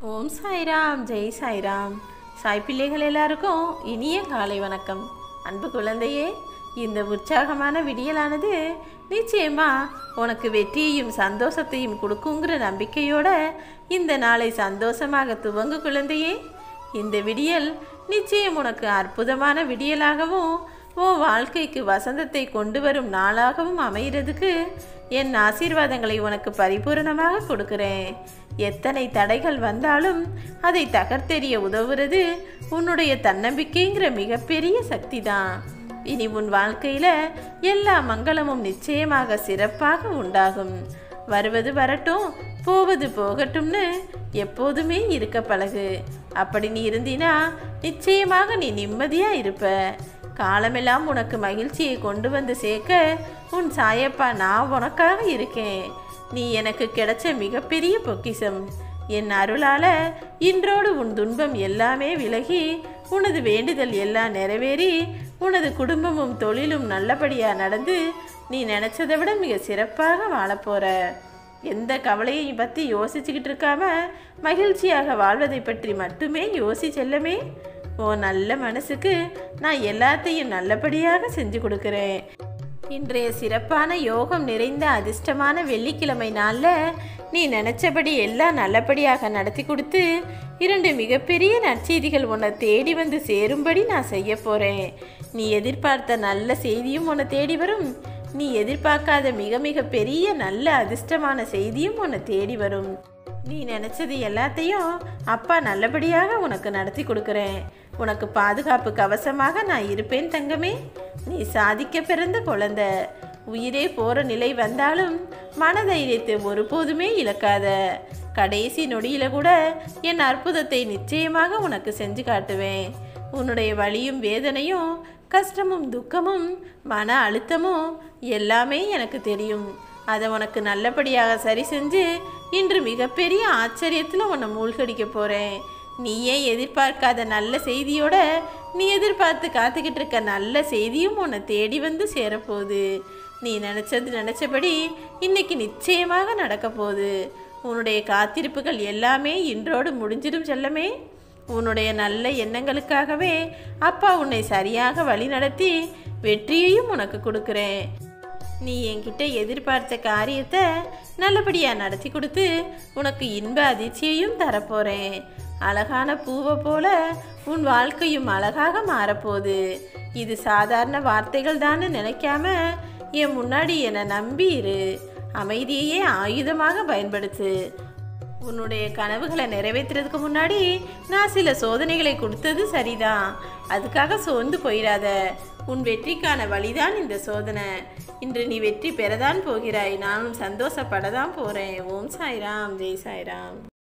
ஓம் சாய்ராம் ஜெய் சாய்ராம் சாய் பிள்ளைகள் எல்லாருக்கும் இனிய காலை வணக்கம் அன்பு குழந்தையே இந்த உற்சாகமான விடியலானது நிச்சயமா உனக்கு வெற்றியையும் சந்தோஷத்தையும் கொடுக்குங்கிற நம்பிக்கையோட இந்த நாளை சந்தோஷமாக துவங்கு குழந்தையே இந்த விடியல் நிச்சயம் உனக்கு அற்புதமான விடியலாகவும் உன் வாழ்க்கைக்கு வசந்தத்தை கொண்டு வரும் நாளாகவும் அமைகிறதுக்கு என் ஆசீர்வாதங்களை உனக்கு பரிபூரணமாக கொடுக்கிறேன் எத்தனை தடைகள் வந்தாலும் அதை தகர்த்தெறிய உதவுறது உன்னுடைய தன்னம்பிக்கைங்கிற மிகப்பெரிய சக்தி தான் இனி உன் வாழ்க்கையில எல்லா மங்களமும் நிச்சயமாக சிறப்பாக உண்டாகும் வருவது வரட்டும் போவது போகட்டும்னு எப்போதுமே இருக்க பழகு அப்படி நீ இருந்தினா நிச்சயமாக நீ நிம்மதியா இருப்ப காலமெல்லாம் உனக்கு மகிழ்ச்சியை கொண்டு வந்து சேர்க்க உன் சாயப்பா நான் உனக்காக இருக்கேன் நீ எனக்கு கிடைச்ச மிகப்பெரிய பொக்கிஷம் என் அருளால இன்றோடு உன் துன்பம் எல்லாமே விலகி உனது வேண்டுதல் எல்லாம் நிறைவேறி உனது குடும்பமும் தொழிலும் நல்லபடியா நடந்து நீ நினைச்சதை விட மிக சிறப்பாக வாழப்போற எந்த கவலையை பற்றி யோசிச்சுக்கிட்டு இருக்காம மகிழ்ச்சியாக வாழ்வதை பற்றி மட்டுமே யோசி செல்லமே ஓ நல்ல மனசுக்கு நான் எல்லாத்தையும் நல்லபடியாக செஞ்சு கொடுக்குறேன் இன்றைய சிறப்பான யோகம் நிறைந்த அதிர்ஷ்டமான வெள்ளிக்கிழமை நாளில் நீ நினச்சபடி எல்லாம் நல்லபடியாக நடத்தி கொடுத்து இரண்டு மிகப்பெரிய நற்செய்திகள் உன்னை தேடி வந்து சேரும்படி நான் செய்ய போகிறேன் நீ எதிர்பார்த்த நல்ல செய்தியும் உன்னை தேடி வரும் நீ எதிர்பார்க்காத மிக மிக பெரிய நல்ல அதிர்ஷ்டமான செய்தியும் உன்னை தேடி வரும் நீ நினச்சது எல்லாத்தையும் அப்பா நல்லபடியாக உனக்கு நடத்தி கொடுக்குறேன் உனக்கு பாதுகாப்பு கவசமாக நான் இருப்பேன் தங்கமே நீ சாதிக்க பிறந்த குழந்தை உயிரே போகிற நிலை வந்தாலும் மனதைரியத்தை ஒருபோதுமே இழக்காத கடைசி நொடியில கூட என் அற்புதத்தை நிச்சயமாக உனக்கு செஞ்சு காட்டுவேன் உன்னுடைய வலியும் வேதனையும் கஷ்டமும் துக்கமும் மன அழுத்தமும் எல்லாமே எனக்கு தெரியும் அதை உனக்கு நல்லபடியாக சரி செஞ்சு இன்று மிகப்பெரிய ஆச்சரியத்தில் உன்னை மூழ்கடிக்க போகிறேன் நீயே எதிர்பார்க்காத நல்ல செய்தியோட நீ எதிர்பார்த்து காத்துக்கிட்டு இருக்க நல்ல செய்தியும் உன்னை தேடி வந்து சேரப்போகுது நீ நினச்சது நினச்சபடி இன்னைக்கு நிச்சயமாக நடக்க போகுது உன்னுடைய காத்திருப்புகள் எல்லாமே இன்றோடு முடிஞ்சிடும் செல்லமே உன்னுடைய நல்ல எண்ணங்களுக்காகவே அப்பா உன்னை சரியாக வழி நடத்தி வெற்றியையும் உனக்கு கொடுக்குறேன் நீ என்கிட்ட எதிர்பார்த்த காரியத்தை நல்லபடியாக நடத்தி கொடுத்து உனக்கு இன்ப அதிர்ச்சியையும் தரப்போகிறேன் அழகான பூவை போல உன் வாழ்க்கையும் அழகாக மாறப்போகுது இது சாதாரண வார்த்தைகள் தான்னு நினைக்காம என் முன்னாடி என்னை நம்பி இரு அமைதியையே ஆயுதமாக பயன்படுத்து உன்னுடைய கனவுகளை நிறைவேற்றுறதுக்கு முன்னாடி நான் சில சோதனைகளை கொடுத்தது சரிதான் அதுக்காக சோர்ந்து போயிடாத உன் வெற்றிக்கான வழிதான் இந்த சோதனை இன்று நீ வெற்றி பெறதான் போகிறாய் நானும் சந்தோஷப்படதான் போகிறேன் ஓம் சாய்ராம் ஜெய் சாய்ராம்